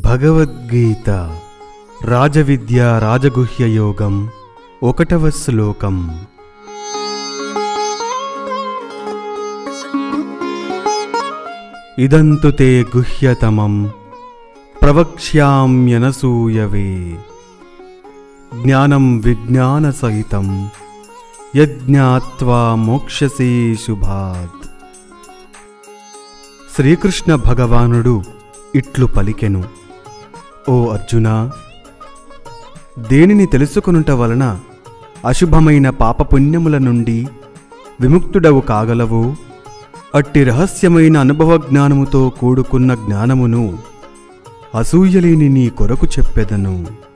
భగవద్గీత రాజవిద్య రాజగుహ్య యోగం ఒకటవ శ్లోకం ఇదంతు తే గుహ్యతమం ప్రవక్ష్యామ్యనసూయవే జ్ఞానం విజ్ఞానసహితం యజ్ఞాత్వా మోక్షసే శుభాత్ శ్రీకృష్ణ భగవానుడు ఇట్లు పలికెను ఓ అర్జునా దేనిని తెలుసుకొనుట వలన అశుభమైన పాపపుణ్యముల నుండి విముక్తుడవు కాగలవు అట్టి రహస్యమైన అనుభవ జ్ఞానముతో కూడుకున్న జ్ఞానమును అసూయలేని నీ కొరకు చెప్పెదను